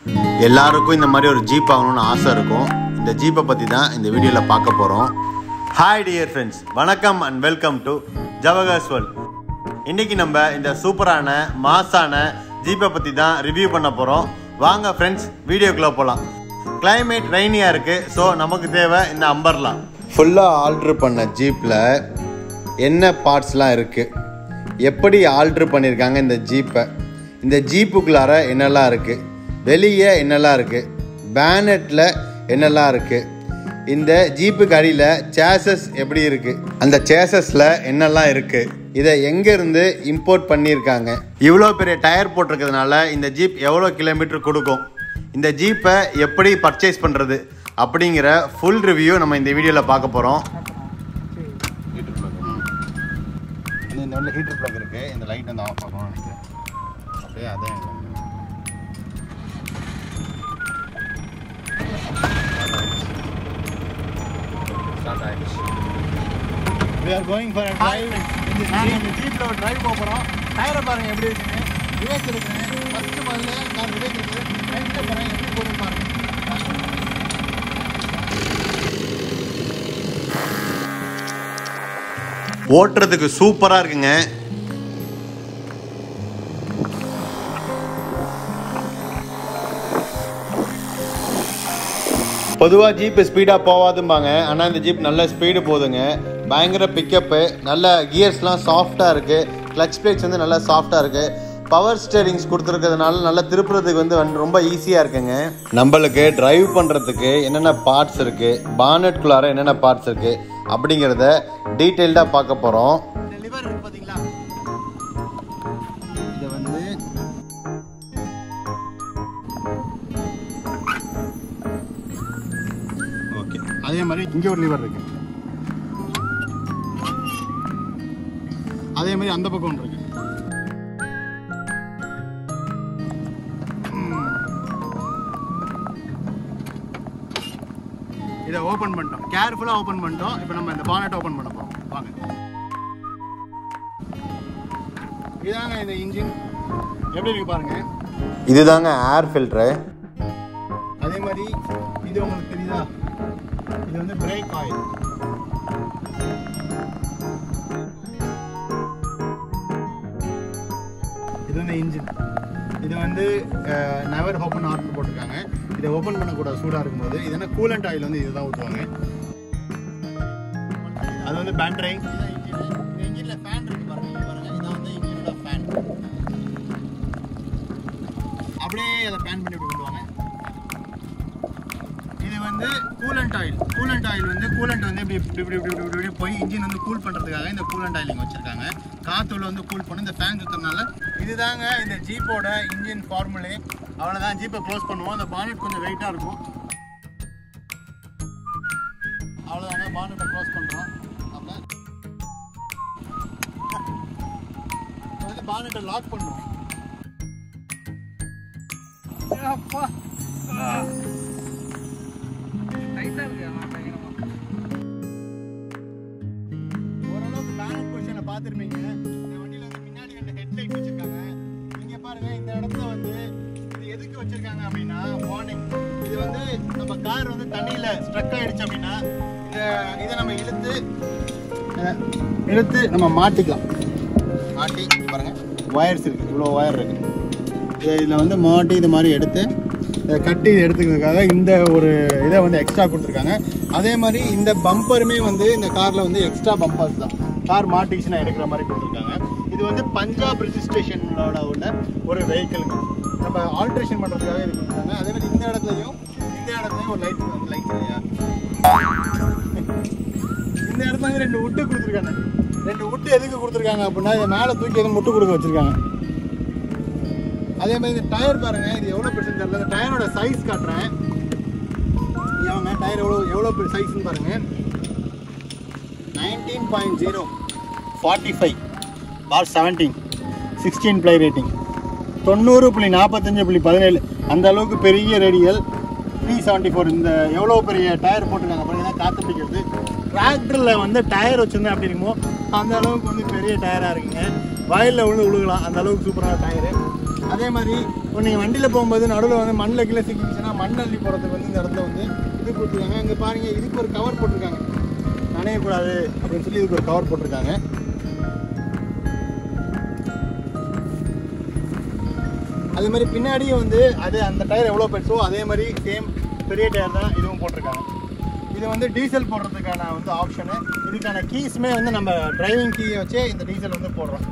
எல்லாருக்கும் இந்த மாதிரி ஒரு ஜீப் வாங்கணும்னு ஆசை இருக்கும் இந்த ஜீப்பை பற்றி தான் இந்த வீடியோவில் பார்க்க போகிறோம் ஹாய் டியர் ஃப்ரெண்ட்ஸ் வணக்கம் and welcome to Jawahar's world இன்னைக்கு நம்ம இந்த சூப்பரான மாசான ஜீப்பை பற்றி தான் ரிவ்யூ பண்ண போகிறோம் வாங்க ஃப்ரெண்ட்ஸ் வீடியோக்குள்ளே போகலாம் கிளைமேட் ரெய்னியாக இருக்குது ஸோ நமக்கு தேவை இந்த அம்பர்லா ஃபுல்லாக ஆல்ட்ரு பண்ண ஜீப்பில் என்ன பார்ட்ஸ்லாம் இருக்குது எப்படி ஆல்ட்ரு பண்ணியிருக்காங்க இந்த ஜீப்பை இந்த ஜீப்புக்குள்ளார என்னெல்லாம் இருக்குது வெளியே என்னெல்லாம் இருக்குது பேனட்டில் என்னெல்லாம் இருக்குது இந்த ஜீப்புக்கு அடியில் சேசஸ் எப்படி இருக்குது அந்த சேசஸில் என்னெல்லாம் இருக்குது இதை எங்கேருந்து இம்போர்ட் பண்ணியிருக்காங்க இவ்வளோ பெரிய டயர் போட்டிருக்கிறதுனால இந்த ஜீப் எவ்வளோ கிலோமீட்டர் கொடுக்கும் இந்த ஜீப்பை எப்படி பர்ச்சேஸ் பண்ணுறது அப்படிங்கிற ஃபுல் ரிவ்யூ நம்ம இந்த வீடியோவில் பார்க்க போகிறோம் இந்த உள்ள ஹீட்டர் ப்ளக் இருக்கு இந்த லைட் வந்து ஆஃப் ஆகணும்னு நினைக்கிறேன் அப்படியே அதே We are going for a drive. நாங்கள் இந்த ஜீப்பில் ஒரு டிரைவ் போக போகிறோம் டயரை பாருங்க எப்படி இருக்குன்னு விவேக் இருக்குன்னு ஃபஸ்ட்டு முதல்ல நான் விவேக் இருக்கு ரைட்டில் போகிறேன் எப்படி போகுதுன்னு பாருங்க ஓட்டுறதுக்கு சூப்பராக இருக்குங்க பொதுவாக ஜீப்பு ஸ்பீடாக போகாதும்பாங்க ஆனால் இந்த ஜீப் நல்ல ஸ்பீடு போகுதுங்க பயங்கர பிக்கப்பு நல்ல கியர்ஸ்லாம் சாஃப்டாக இருக்குது கிளச் பிளேட்ஸ் வந்து நல்லா சாஃப்டாக இருக்குது பவர் ஸ்டேரிங்ஸ் கொடுத்துருக்கிறதுனால நல்லா திருப்புறதுக்கு வந்து வந்து ரொம்ப ஈஸியாக இருக்குங்க நம்மளுக்கு டிரைவ் பண்ணுறதுக்கு என்னென்ன பார்ட்ஸ் இருக்குது பானட்குள்ளார என்னென்ன பார்ட்ஸ் இருக்குது அப்படிங்கிறத டீட்டெயில்டாக பார்க்க போகிறோம் லிவர் இருக்கு பார்த்தீங்களா இதை வந்து ஓகே அதே மாதிரி இங்கே ஒரு லிவர் இருக்கு அதே மாதிரி அந்த பக்கம் ஒன்று இருக்கு ம். இதை ஓப்பன் பண்ணிட்டோம் கேர்ஃபுல்லாக ஓப்பன் பண்ணிட்டோம் இப்போ நம்ம இந்த பானட் ஓப்பன் பண்ண போகிறோம் வாங்க இதாங்க இந்த இன்ஜின் எப்படி இருக்கு பாருங்க இதுதாங்க ஏர் ஃபில்டரு அதே மாதிரி இது உங்களுக்கு தெரியுதா இது வந்து பிரேக் ஆயில் இது வந்து இன்ஜின் இது வந்து நெவர் ஓப்பன் ஆர்ட் போட்டிருக்காங்க இதை ஓப்பன் பண்ணக்கூடாது சூடாக இருக்கும்போது இது என்ன கூலண்ட் ஆயில் வந்து இதுதான் ஊற்றுவாங்க அது வந்து பேட்டரி இன்ஜினில் ஃபேன் இருக்கு பாருங்க இங்க பாருங்க இதான் வந்து இன்ஜினோட ஃபேன் அப்படியே அதை பேன் பண்ணி இப்படி கொண்டு வாங்க இது வந்து கூலண்ட் ஆயில் கூலண்ட் ஆயில் வந்து கூலண்ட் வந்து இப்படி இப்படி இப்படி இப்படி இப்படி இப்படி போய் இன்ஜின் வந்து கூல் பண்ணுறதுக்காக இந்த கூலண்ட் ஆயில் இங்கே வச்சிருக்காங்க காற்றுள்ள வந்து கூல் பண்ணி இந்த ஃபேன் சுற்றுறதுனால இதுதாங்க இந்த ஜீப்போட இன்ஜின் ஃபார்முலே அவ்வளோதான் ஜீப்பை க்ளோஸ் பண்ணுவோம் அந்த பானட் கொஞ்சம் வெயிட்டாக இருக்கும் அவ்வளோதாங்க பானட்டை க்ளோஸ் பண்ணுறோம் அப்புறம் இப்போ வந்து பானட்டை லாக் பண்ணுவோம் ஓரளவுக்கு பேனட் பொசிஷனை பார்த்துருப்பீங்க இந்த வண்டியில் வந்து பின்னாடி ரெண்டு ஹெட்லைட் வச்சிருக்காங்க இங்கே பாருங்க இந்த இடத்துல வந்து இது எதுக்கு வச்சிருக்காங்க அப்படின்னா வார்னிங் இது வந்து நம்ம கார் வந்து தண்ணியில் ஸ்ட்ரக் ஆயிடுச்சு அப்படின்னா இந்த இதை நம்ம இழுத்து அஹ், இழுத்து நம்ம மாட்டிக்கலாம் மாட்டி பாருங்க ஒயர்ஸ் இருக்கு இவ்வளோ ஒயர் இருக்கு இதில் வந்து மாட்டி இது மாதிரி எடுத்து இதை கட்டி எடுத்துக்கிறதுக்காக இந்த ஒரு இதை வந்து எக்ஸ்ட்ரா கொடுத்துருக்காங்க அதே மாதிரி இந்த பம்பருமே வந்து இந்த காரில் வந்து எக்ஸ்ட்ரா பம்பர்ஸ் தான் கார் மாட்டிச்சுன்னா எடுக்கிற மாதிரி கொடுத்துருக்காங்க இது வந்து பஞ்சாப் ரிஜிஸ்ட்ரேஷனோட உள்ள ஒரு வெஹிக்கிளுங்க நம்ம ஆல்ட்ரேஷன் பண்ணுறதுக்காக இது கொடுத்துருக்காங்க அதே மாதிரி இந்த இடத்துலையும் இந்த இடத்துலையும் ஒரு லைட் லைட் இல்லையா இந்த இடத்துல வந்து ரெண்டு உட்டு கொடுத்துருக்காங்க ரெண்டு உட்டு எதுக்கு கொடுத்துருக்காங்க அப்படின்னா இதை மேலே தூக்கி எதுவும் முட்டு கொடுக்க வச்சிருக்காங்க அதே மாதிரி இந்த டயர் பாருங்க இது எவ்வளோ பெருசுன்னு தெரியல இந்த டயரோட சைஸ் காட்டுறேன் அவங்க டயர் எவ்வளோ எவ்வளோ பெரிய சைஸ்னு பாருங்க nineteen point zero forty five bar seventeen sixteen ply rating தொண்ணூறு புள்ளி நாற்பத்தஞ்சு புள்ளி பதினேழு அந்த அளவுக்கு பெரிய ரேடியல் த்ரீ செவன்ட்டி ஃபோர் இந்த எவ்வளோ பெரிய டயர் போட்டிருக்காங்க பாருங்க இதான் காற்று பிடிக்கிறது டிராக்டரில் வந்து டயர் வச்சுருந்தேன் அப்படி இருக்குமோ அந்த அளவுக்கு வந்து பெரிய டயராக இருக்குங்க வயலில் விழுந்து விழுகலாம் அந்த அளவுக்கு சூப்பரான டயரு அதே மாதிரி இப்போ நீங்கள் வண்டியில் போகும்போது நடுவில் வந்து மண்ணில் கீழே சிக்கிச்சுன்னா மண் அள்ளி போகிறதுக்கு வந்து இந்த இடத்துல வந்து இது கொடுத்துருக்காங்க இங்கே பாருங்க இதுக்கு ஒரு கவர் போட்டிருக்காங்க நனையக்கூடாது அப்படின்னு சொல்லி இதுக்கு ஒரு கவர் போட்டிருக்காங்க அதே மாதிரி பின்னாடியும் வந்து அது அந்த டயர் எவ்வளோ பெருசோ அதே மாதிரி சேம் பெரிய டயர் தான் இதுவும் போட்டிருக்காங்க இது வந்து டீசல் போடுறதுக்கான வந்து ஆப்ஷனு இதுக்கான கீஸுமே வந்து நம்ம டிரைவிங் கீயை வச்சே இந்த டீசல் வந்து போடுறோம்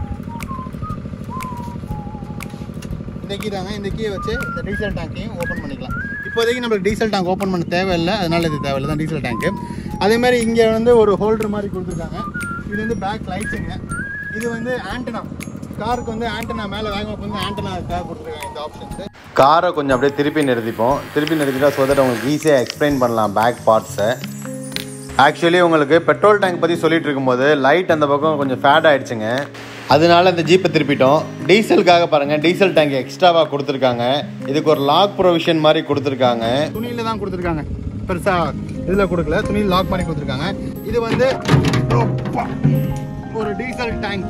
இந்த கீ தாங்க இந்த கீயை வச்சு இந்த டீசல் டேங்க்கையும் ஓப்பன் பண்ணிக்கலாம் இப்போதைக்கு நம்மளுக்கு டீசல் டேங்க் ஓப்பன் பண்ண தேவையில்லை அதனால இது தேவையில்லை தான் டீசல் டேங்க்கு அதே மாதிரி இங்கே வந்து ஒரு ஹோல்டர் மாதிரி கொடுத்துருக்காங்க இது வந்து பேக் லைட்ஸுங்க இது வந்து ஆண்டனா காருக்கு வந்து ஆண்டனா மேலே வேகம் வந்து ஆண்டனாக்காக கொடுத்துருக்காங்க இந்த ஆப்ஷன்ஸு காரை கொஞ்சம் அப்படியே திருப்பி நிறுத்திப்போம் திருப்பி நிறுத்திட்டா ஸோ தட் உங்களுக்கு ஈஸியாக எக்ஸ்பிளைன் பண்ணலாம் பேக் பார்ட்ஸை ஆக்சுவலி உங்களுக்கு பெட்ரோல் டேங்க் பற்றி சொல்லிட்டு இருக்கும்போது லைட் அந்த பக்கம் கொஞ்சம் ஃபேட் ஆயிடுச்சுங்க அதனால இந்த ஜீப்பை திருப்பிட்டோம் டீசலுக்காக பாருங்கள் டீசல் டேங்க் எக்ஸ்ட்ராவாக கொடுத்துருக்காங்க இதுக்கு ஒரு லாக் ப்ரொவிஷன் மாதிரி கொடுத்துருக்காங்க துணியில தான் கொடுத்துருக்காங்க பெருசா இதில் கொடுக்கல துணியில் லாக் பண்ணி கொடுத்துருக்காங்க இது வந்து அப்பா, ஒரு டீசல் டேங்க்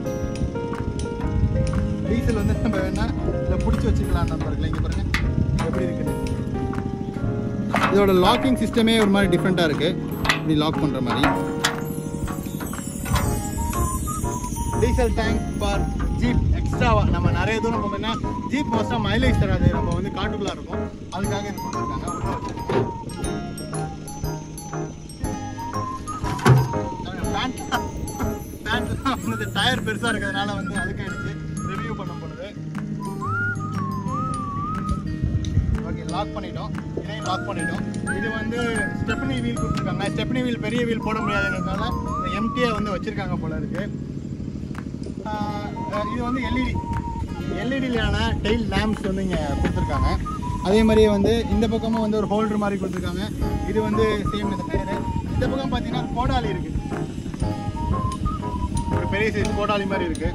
டீசல் வந்து நம்ம வேணா இதில் பிடிச்சி வச்சுக்கலாம் நண்பர்களே இங்கே பாருங்க எப்படி இருக்குது இதோட லாக்கிங் சிஸ்டமே ஒரு மாதிரி டிஃப்ரெண்ட்டாக இருக்கு இப்படி லாக் பண்ணுற மாதிரி டீசல் டேங்க் ஃபார் ஜீப் எக்ஸ்ட்ராவா நம்ம நிறைய தூரம் போகணும்னா ஜீப் மோஸ்ட்டாக மைலேஜ் தராது நம்ம வந்து காட்டுக்குள்ளே இருக்கும் அதுக்காக இது கொடுத்துருக்காங்க உள்ள வச்சிருக்காங்க. பேண்ட் பேண்ட்லாம் வந்து டயர் பெருசாக இருக்கிறதுனால வந்து அதுக்கு எடுத்து ரிவ்யூ பண்ண போடுது ஓகே லாக் பண்ணிட்டோம் இதையும் லாக் பண்ணிட்டோம் இது வந்து ஸ்டெப்னி வீல் கொடுத்துருக்காங்க ஸ்டெப்னி வீல் பெரிய வீல் போட முடியாதுங்கிறதுனால எம்டியாக வந்து வச்சுருக்காங்க போல இருக்கு ஆஹ் அஹ் இது வந்து எல்இடி எல்இடியிலான டெயில் லேம்ப்ஸ் வந்து இங்கே கொடுத்துருக்காங்க அதே மாதிரியே வந்து இந்த பக்கமும் வந்து ஒரு ஹோல்டர் மாதிரி கொடுத்துருக்காங்க இது வந்து சேம் இந்த டயரு இந்த பக்கம் பார்த்தீங்கன்னா ஒரு கோடாலி இருக்கு ஒரு பெரிய சைஸ் கோடாலி மாதிரி இருக்கு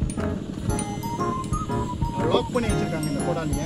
லாக் பண்ணி வச்சிருக்காங்க இந்த கோடாலியை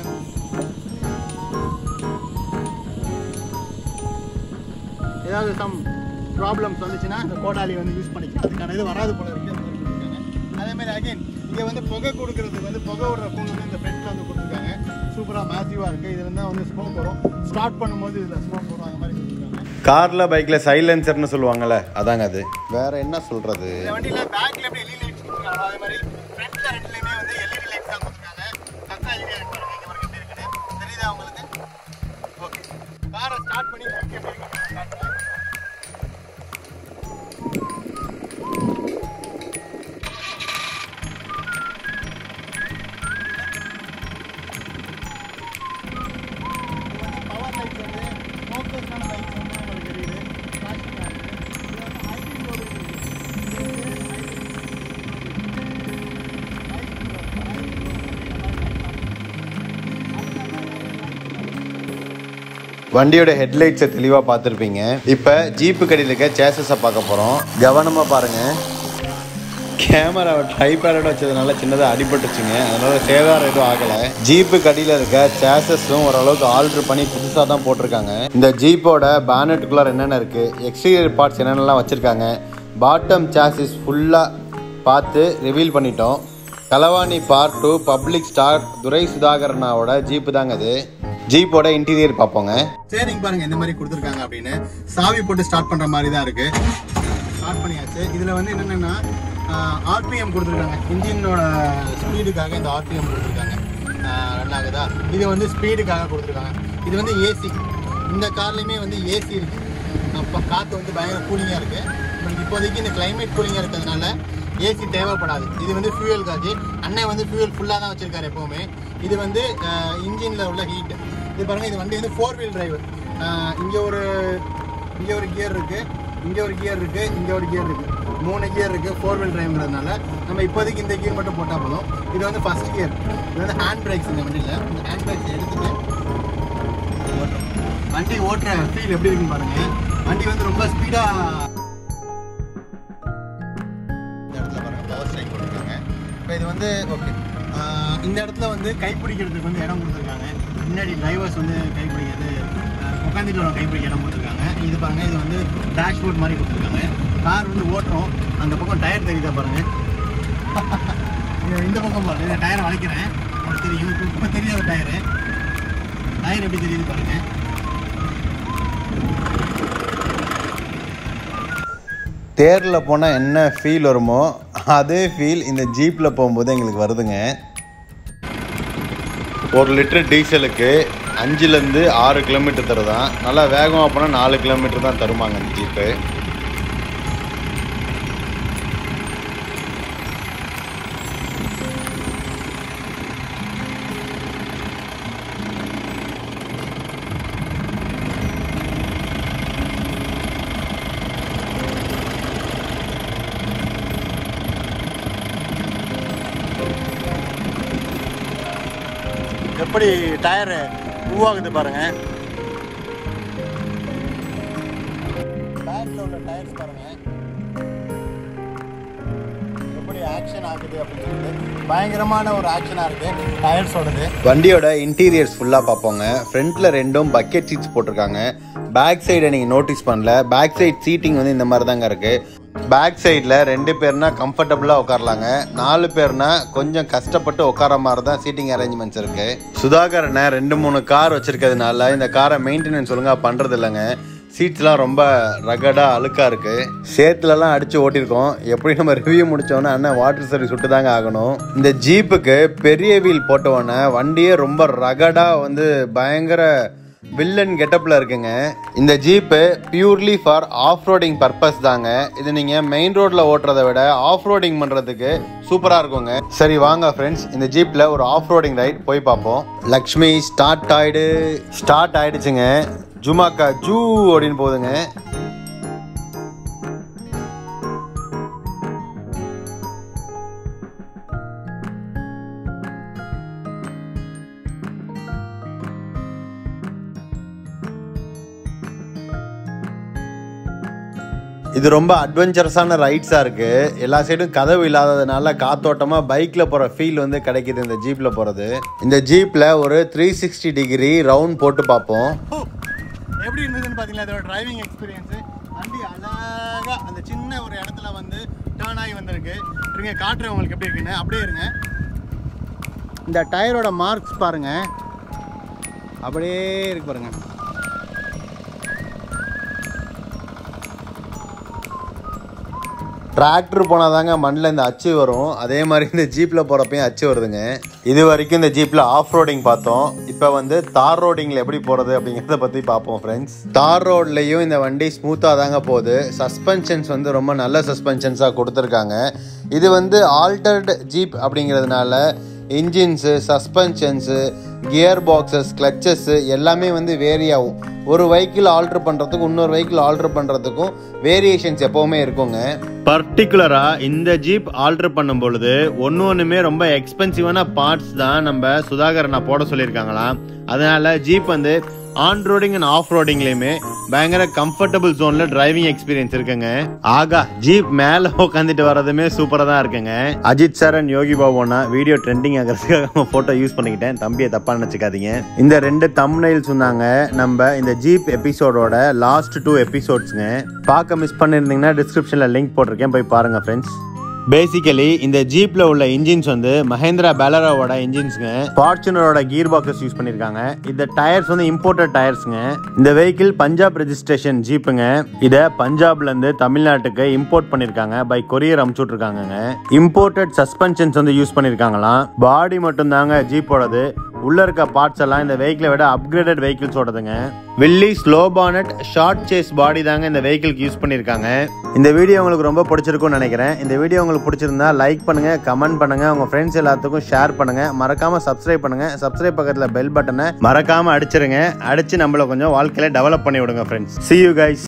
ஏதாவது சம் ப்ராப்ளம்ஸ் வந்துச்சுன்னா இந்த கோடாலி வந்து யூஸ் பண்ணிக்கலாம் அதுக்கான இது வராது போல இருக்கு அது மாதிரி கொடுத்துருக்காங்க. அதே மாதிரி அகைன் இங்கே வந்து புகை கொடுக்கறதுக்கு வந்து புகை விடுற ஃபோன் வந்து இந்த ஃப்ரண்ட்டில் வந்து கொடுத்துருக்காங்க சூப்பராக மேசிவாக இருக்குது இதில் இருந்தால் வந்து ஸ்மோக் வரும் ஸ்டார்ட் பண்ணும்போது இதில் ஸ்மோக் வரும் அந்த மாதிரி கொடுத்துருக்காங்க காரில் பைக்கில் சைலன்சர்னு சொல்லுவாங்கல்ல அதாங்க அது வேற என்ன சொல்கிறது இந்த வண்டியில் பேக்கில் எப்படி எல்இடி லைட்ஸ் கொடுத்துருக்காங்க அதே மாதிரி ஃப்ரண்ட்டில் ரெண்டுலேயுமே வந்து எல்இடி லைட்ஸ் தான் கொடுத்துருக்காங்க கரெக்டாக எல்இடி லைட் பண்ணுங்க இங்கே வரைக்கும் எப்படி இருக்குது தெரியுதா உங்களுக்கு ஓகே காரை ஸ்டார்ட் பண்ணி எப்படி இருக்கு காட்டுங்க. பவர் லைட்ஸ் வந்து ஃபோக்கஸ்டான லைட்ஸ் வந்து உங்களுக்கு தெரியுது ஃப்ளாஷிங்காக இருக்குது இது வந்து ஹைபிரிட் மோடு இருக்குது வண்டியோட ஹெட்லைட்ஸை தெளிவாக பார்த்துருப்பீங்க இப்போ ஜீப்பு கடியில் இருக்க சேசஸை பார்க்க போகிறோம் கவனமாக பாருங்கள் கேமராவை ட்ரைபேரோட வச்சதுனால சின்னதாக அடிபட்டுச்சுங்க அதனால சேதாரம் எதுவும் ஆகலை ஜீப்பு கடியில் இருக்க சேசஸும் ஓரளவுக்கு ஆல்ட்ரு பண்ணி புதுசாக தான் போட்டிருக்காங்க இந்த ஜீப்போட பேனட்டுக்குள்ளார என்னென்ன இருக்குது எக்ஸ்டீரியர் பார்ட்ஸ் என்னென்னலாம் வச்சுருக்காங்க பாட்டம் சாசிஸ் ஃபுல்லாக பார்த்து ரிவீல் பண்ணிட்டோம் Kalavani part two public star Durai சுதாகரனாவோட ஜீப்பு தாங்க இது ஜீப்போட இன்டீரியர் பார்ப்போங்க ஸ்டேரிங் பாருங்க இந்த மாதிரி கொடுத்துருக்காங்க அப்படின்னு சாவி போட்டு ஸ்டார்ட் பண்ற மாதிரி தான் இருக்கு ஸ்டார்ட் பண்ணியாச்சு இதுல வந்து என்னென்னா ஆர்பிஎம் கொடுத்துருக்காங்க இன்ஜினோட ஸ்பீடுக்காக இந்த ஆர்பிஎம் கொடுத்துருக்காங்க ரன் ஆகுதா இது வந்து ஸ்பீடுக்காக கொடுத்துருக்காங்க இது வந்து ஏசி இந்த கார்லையுமே வந்து ஏசி இருக்கு அப்போ காற்று வந்து பயங்கர கூலிங்காக இருக்கு உங்களுக்கு இப்போதைக்கு இந்த கிளைமேட் கூலிங்காக இருக்கிறதுனால ஏசி தேவைப்படாது இது வந்து ஃபியூயல் காஜி அண்ணன் வந்து ஃபியூயல் ஃபுல்லாக தான் வச்சிருக்காரு எப்போவுமே இது வந்து இன்ஜினில் உள்ள ஹீட் இது பாருங்க இது வண்டி வந்து ஃபோர் வீல் டிரைவர் இங்கே ஒரு இங்கே ஒரு கியர் இருக்கு இங்கே ஒரு கியர் இருக்கு இங்கே ஒரு கியர் இருக்கு மூணு கியர் இருக்கு ஃபோர் வீல் டிரைவ்ங்கிறதுனால நம்ம இப்போதைக்கு இந்த கியர் மட்டும் போட்டால் போதும் இது வந்து ஃபர்ஸ்ட் கியர் இது வந்து ஹேண்ட் பிரேக்ஸ் இந்த வண்டியில் இந்த ஹேண்ட் பிரேக்ஸ் எடுத்துட்டு ஓட்டுறோம். வண்டி ஓட்டுற ஃபீல் எப்படி இருக்குன்னு பாருங்க வண்டி வந்து ரொம்ப ஸ்பீடாக இந்த இடத்துல பாருங்க பவர் ஸ்ட்ரைக் கொடுத்துருக்காங்க இப்போ இது வந்து ஓகே இந்த இடத்துல வந்து கைப்பிடிக்கிறதுக்கு வந்து இடம் கொடுத்துருக்காங்க முன்னாடி டிரைவர்ஸ் வந்து கைப்பிடிக்கிறது ஆஹ் உட்காந்துட்டு வர கைப்பிடிக்க இடம் கொடுத்துருக்காங்க இது பாருங்க இது வந்து டேஷ்போர்ட் மாதிரி கொடுத்துருக்காங்க கார் வந்து ஓட்டுறோம் அந்த பக்கம் டயர் தெரியுதா பாருங்க இது இந்த பக்கம் பாருங்க இந்த டயரை வளைக்கிறேன் உங்களுக்கு தெரியும் இப்போ இப்போ தெரியாத டயரு டயர் எப்படி தெரியுது பாருங்க தேரில் போனால் என்ன ஃபீல் வருமோ அதே ஃபீல் இந்த ஜீப்பில் போகும்போது எங்களுக்கு வருதுங்க ஒரு லிட்டர் டீசலுக்கு அஞ்சுலேருந்து ஆறு கிலோமீட்டர் தருதான் நல்லா வேகமாக போனால் நாலு கிலோமீட்டர் தான் தருமாங்க இந்த ஜீப்பு எப்படி டயரு உருவாகுது பாருங்க பேக்ல உள்ள டயர்ஸ் பாருங்க எப்படி ஆக்ஷன் ஆகுது அப்படின்னு சொல்லிட்டு பயங்கரமான ஒரு ஆக்ஷனாக இருக்கு டயர்ஸோடது வண்டியோட இன்டீரியர்ஸ் ஃபுல்லாக பார்ப்போங்க ஃப்ரண்ட்டில் ரெண்டும் பக்கெட் சீட்ஸ் போட்டிருக்காங்க பேக் சைடை நீங்கள் நோட்டீஸ் பண்ணல பேக் சைட் சீட்டிங் வந்து இந்த மாதிரி தாங்க இருக்குது பேக் சைடில் ரெண்டு பேர்னா கம்ஃபர்டபுளாக உட்காரலாங்க நாலு பேர்னா கொஞ்சம் கஷ்டப்பட்டு உட்கார மாதிரி தான் சீட்டிங் அரேஞ்ச்மெண்ட்ஸ் இருக்குது சுதாகரனை ரெண்டு மூணு கார் வச்சுருக்கிறதுனால இந்த காரை மெயின்டெனன்ஸ் ஒழுங்காக பண்ணுறது இல்லைங்க சீட்ஸ்லாம் ரொம்ப ரகடாக அழுக்காக இருக்குது சேத்துலலாம் அடித்து ஓட்டியிருக்கோம் எப்படி நம்ம ரிவ்யூ முடித்தோன்னே அண்ணன் வாட்டர் சர்வீஸ் விட்டு தாங்க ஆகணும் இந்த ஜீப்புக்கு பெரிய வீல் போட்டவொடனே வண்டியே ரொம்ப ரகடாக வந்து பயங்கர வில்லன் கெட்டப்பில் இருக்குங்க இந்த jeep purely for off roading purpose தாங்க இது நீங்கள் மெயின் ரோட்டில் ஓட்டுறதை விட ஆஃப் ரோடிங் பண்ணுறதுக்கு சூப்பராக இருக்குங்க சரி வாங்க ஃப்ரெண்ட்ஸ் இந்த ஜீப்பில் ஒரு ஆஃப் ரோடிங் ரைட் போய் பார்ப்போம் லக்ஷ்மி ஸ்டார்ட் ஆயிடு ஸ்டார்ட் ஆயிடுச்சுங்க ஜுமாக்கா ஜூ அப்படின்னு போகுதுங்க இது ரொம்ப அட்வென்ச்சரஸான ரைட்ஸாக இருக்குது எல்லா சைடும் கதவு இல்லாததுனால காத்தோட்டமாக பைக்கில் போகிற ஃபீல் வந்து கிடைக்கிது இந்த ஜீப்பில் போகிறது இந்த ஜீப்பில் ஒரு த்ரீ சிக்ஸ்டி டிகிரி ரவுண்ட் போட்டு பார்ப்போம் ஓ, எப்படி இருந்ததுன்னு பார்த்தீங்களா அதோட டிரைவிங் எக்ஸ்பீரியன்ஸு வண்டி அழகாக அந்த சின்ன ஒரு இடத்துல வந்து டேர்ன் ஆகி வந்திருக்கு இருங்க காட்டுறேன் உங்களுக்கு எப்படி இருக்குன்னு அப்படியே இருங்க இந்த டயரோட மார்க்ஸ் பாருங்க அப்படியே இருக்கு பாருங்க டிராக்டர் போனால் தாங்க மண்ணில் இந்த அச்சு வரும் அதே மாதிரி இந்த ஜீப்பில் போகிறப்பையும் அச்சு வருதுங்க இது வரைக்கும் இந்த ஜீப்பில் ஆஃப் ரோடிங் பார்த்தோம் இப்போ வந்து தார் ரோடிங்கில் எப்படி போகிறது அப்படிங்கிறத பற்றி பார்ப்போம் ஃப்ரெண்ட்ஸ் தார் ரோட்லேயும் இந்த வண்டி ஸ்மூத்தாக தாங்க போகுது சஸ்பென்ஷன்ஸ் வந்து ரொம்ப நல்ல சஸ்பென்ஷன்ஸாக கொடுத்துருக்காங்க இது வந்து ஆல்டர்டு ஜீப் அப்படிங்கிறதுனால engines suspensions gear boxes clutches எல்லாமே வந்து வேரி ஆகும் ஒரு வெஹிக்கிள் ஆல்ட்ரு பண்ணுறதுக்கும் இன்னொரு வெஹிக்கிள் ஆல்ட்ரு பண்ணுறதுக்கும் வேரியேஷன்ஸ் எப்போவுமே இருக்குங்க பர்டிகுலராக இந்த ஜீப் ஆல்ட்ரு பண்ணும் பொழுது ஒன்று ஒன்றுமே ரொம்ப எக்ஸ்பென்சிவான பார்ட்ஸ் தான் நம்ம சுதாகரனை போட சொல்லியிருக்காங்களாம் அதனால ஜீப் வந்து ஆன் ரோடிங் அண்ட் ஆஃப் ரோடிங்லேயுமே பயங்கர கம்ஃபர்டபுள் ஜோனில் டிரைவிங் எக்ஸ்பீரியன்ஸ் இருக்குங்க ஆகா ஜீப் மேலே உட்காந்துட்டு வரதுமே சூப்பராக தான் இருக்குங்க அஜித் சார் அண்ட் யோகி பாபுனா வீடியோ ட்ரெண்டிங் ஆகிறதுக்காக ஃபோட்டோ யூஸ் பண்ணிக்கிட்டேன் தம்பியை தப்பாக நினச்சிக்காதீங்க இந்த ரெண்டு தம்னைல்ஸ் சொன்னாங்க நம்ம இந்த ஜீப் எபிசோடோட லாஸ்ட் டூ எபிசோட்ஸுங்க பார்க்க மிஸ் பண்ணியிருந்தீங்கன்னா டிஸ்கிரிப்ஷனில் லிங்க் போட்டிருக்கேன் போய் பாருங்கள் ஃப்ரெண்ட்ஸ் பேசிக்கலி இந்த ஜீப்ல உள்ள இன்ஜின்ஸ் வந்து மஹேந்திரா பேலராவோட இன்ஜின்ஸ்ங்க ஃபார்ச்சுனரோட கீர் பாக்ஸஸ் யூஸ் பண்ணிருக்காங்க இந்த டயர்ஸ் வந்து இம்போர்ட்டட் டயர்ஸ்ங்க இந்த வெஹிக்கிள் பஞ்சாப் ரெஜிஸ்ட்ரேஷன் ஜீப்புங்க இத பஞ்சாப்ல இருந்து தமிழ்நாட்டுக்கு இம்போர்ட் பண்ணிருக்காங்க பை கொரியர் அமுச்சு விட்டுருக்காங்க இம்போர்ட்டட் சஸ்பென்ஷன்ஸ் வந்து யூஸ் பண்ணிருக்காங்களாம் பாடி மட்டும் தாங்க ஜீப்போடது உள்ள இருக்க பார்ட்ஸ் எல்லாம் இந்த வெஹிக்கிளை விட அப்கிரேடட் வெஹிக்கிள்ஸோடதுங்க Willys slow bonnet short chassis body தாங்க இந்த வெஹிக்கிள்க்கு யூஸ் பண்ணியிருக்காங்க இந்த வீடியோ உங்களுக்கு ரொம்ப பிடிச்சிருக்கும்னு நினைக்கிறேன் இந்த வீடியோ உங்களுக்கு பிடிச்சிருந்தா லைக் பண்ணுங்க கமெண்ட் பண்ணுங்க உங்க ஃப்ரெண்ட்ஸ் எல்லாத்துக்கும் ஷேர் பண்ணுங்க மறக்காம சப்ஸ்கிரைப் பண்ணுங்க சப்ஸ்கிரைப் பக்கத்துல பெல் பட்டனை மறக்காம அடிச்சிருங்க அடிச்சு நம்மள கொஞ்சம் வாழ்க்கையில டெவலப் பண்ணி விடுங்க ஃப்ரெண்ட்ஸ் see you guys